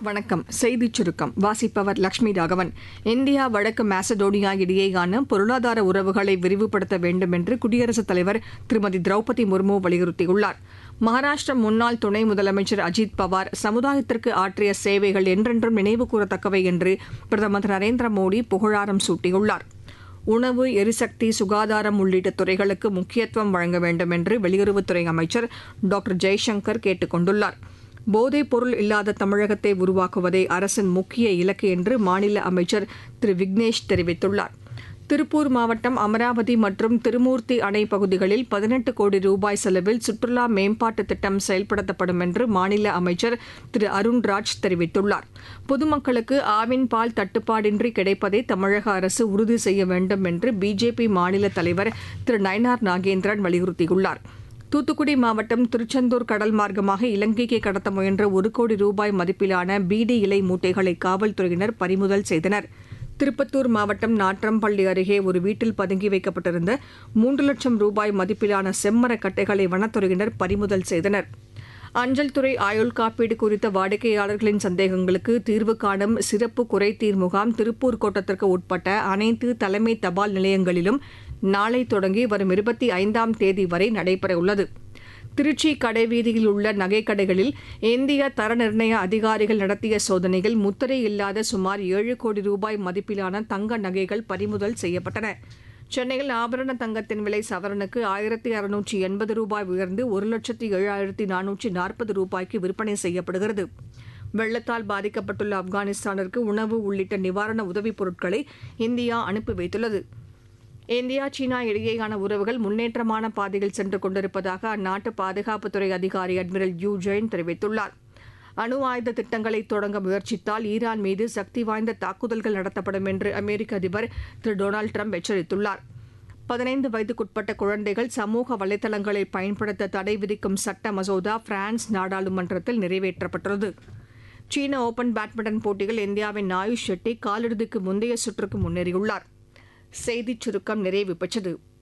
வணக்கம் செய்திச் சுருக்கம் வாசிப்பவர் லட்சுமி ராகவன் இந்தியா வடக்கு மாசடோனியா இடையேயான பொருளாதார உறவுகளை விரிவுபடுத்த வேண்டும் என்று குடியரசுத் தலைவர் திருமதி திரௌபதி முர்மு வலியுறுத்தியுள்ளார் மகாராஷ்டிர முன்னாள் துணை முதலமைச்சர் அஜித் பவார் சமுதாயத்திற்கு ஆற்றிய சேவைகள் என்றென்றும் நினைவு கூறத்தக்கவை என்று பிரதமர் திரு நரேந்திர மோடி புகழாரம் சூட்டியுள்ளார் உணவு எரிசக்தி சுகாதாரம் உள்ளிட்ட துறைகளுக்கு முக்கியத்துவம் வழங்க வேண்டும் என்று வெளியுறவுத்துறை அமைச்சர் டாக்டர் ஜெய்சங்கர் கேட்டுக் கொண்டுள்ளார் போதைப் பொருள் இல்லாத தமிழகத்தை உருவாக்குவதே அரசின் முக்கிய இலக்கு என்று மாநில அமைச்சர் திரு விக்னேஷ் தெரிவித்துள்ளார் திருப்பூர் மாவட்டம் அமராவதி மற்றும் திருமூர்த்தி அணை பகுதிகளில் பதினெட்டு கோடி ரூபாய் செலவில் சுற்றுலா மேம்பாட்டு திட்டம் செயல்படுத்தப்படும் என்று மாநில அமைச்சர் திரு அருண்ராஜ் தெரிவித்துள்ளார் பொதுமக்களுக்கு ஆவின் பால் தட்டுப்பாடின்றி கிடைப்பதை தமிழக அரசு உறுதி செய்ய வேண்டும் என்று பிஜேபி மாநில தலைவர் திரு நயனார் நாகேந்திரன் வலியுறுத்தியுள்ளார் தூத்துக்குடி மாவட்டம் திருச்செந்தூர் கடல் மார்க்கமாக இலங்கைக்கு கடத்த முயன்ற ஒரு கோடி ரூபாய் மதிப்பிலான பீடி இலை மூட்டைகளை காவல்துறையினர் பறிமுதல் செய்தனர் திருப்பத்தூர் மாவட்டம் நாற்றம்பள்ளி அருகே ஒரு வீட்டில் பதுங்கி வைக்கப்பட்டிருந்த மூன்று லட்சம் ரூபாய் மதிப்பிலான செம்மரக் கட்டைகளை வனத்துறையினர் பறிமுதல் செய்தனர் அஞ்சல் துறை ஆயுள் காப்பீடு குறித்த வாடிக்கையாளர்களின் சந்தேகங்களுக்கு தீர்வு காணும் சிறப்பு குறைதீர் முகாம் திருப்பூர் கோட்டத்திற்கு உட்பட்ட அனைத்து தலைமை தபால் நிலையங்களிலும் நாளை தொடங்கி வரும் இருபத்தி ஐந்தாம் தேதி வரை நடைபெறவுள்ளது திருச்சி கடைவீதியில் உள்ள நகைக்கடைகளில் இந்திய தர நிர்ணய அதிகாரிகள் நடத்திய சோதனையில் முத்திரை இல்லாத சுமார் ஏழு கோடி ரூபாய் மதிப்பிலான தங்க நகைகள் பறிமுதல் செய்யப்பட்டன சென்னையில் ஆபரண தங்கத்தின் விலை சவரனுக்கு ஆயிரத்தி அறுநூற்றி எண்பது ரூபாய் உயர்ந்து ஒரு லட்சத்தி ஏழாயிரத்தி நானூற்றி நாற்பது ரூபாய்க்கு விற்பனை செய்யப்படுகிறது வெள்ளத்தால் பாதிக்கப்பட்டுள்ள ஆப்கானிஸ்தானிற்கு உணவு உள்ளிட்ட நிவாரண உதவிப் பொருட்களை இந்தியா அனுப்பி வைத்துள்ளது இந்தியா சீனா இடையேயான உறவுகள் முன்னேற்றமான பாதையில் சென்று கொண்டிருப்பதாக அந்நாட்டு பாதுகாப்புத்துறை அதிகாரி அட்மிரல் யூ ஜெயின் தெரிவித்துள்ளார் அணு ஆயுத திட்டங்களை தொடங்க முயற்சித்தால் ஈரான் மீது சக்தி வாய்ந்த தாக்குதல்கள் நடத்தப்படும் என்று அமெரிக்க அதிபர் திரு டொனால்டு ட்ரம்ப் எச்சரித்துள்ளார் பதினைந்து வயதுக்குட்பட்ட குழந்தைகள் சமூக வலைதளங்களை பயன்படுத்த தடை விதிக்கும் சட்ட மசோதா பிரான்ஸ் நாடாளுமன்றத்தில் நிறைவேற்றப்பட்டுள்ளது சீன ஓபன் பேட்மிண்டன் போட்டியில் இந்தியாவின் ஆயுஷ் ஷெட்டி காலிறுதிக்கு முந்தைய சுற்றுக்கு முன்னேறியுள்ளார் செய்திச் சுருக்கம் நிறைவு பெற்றது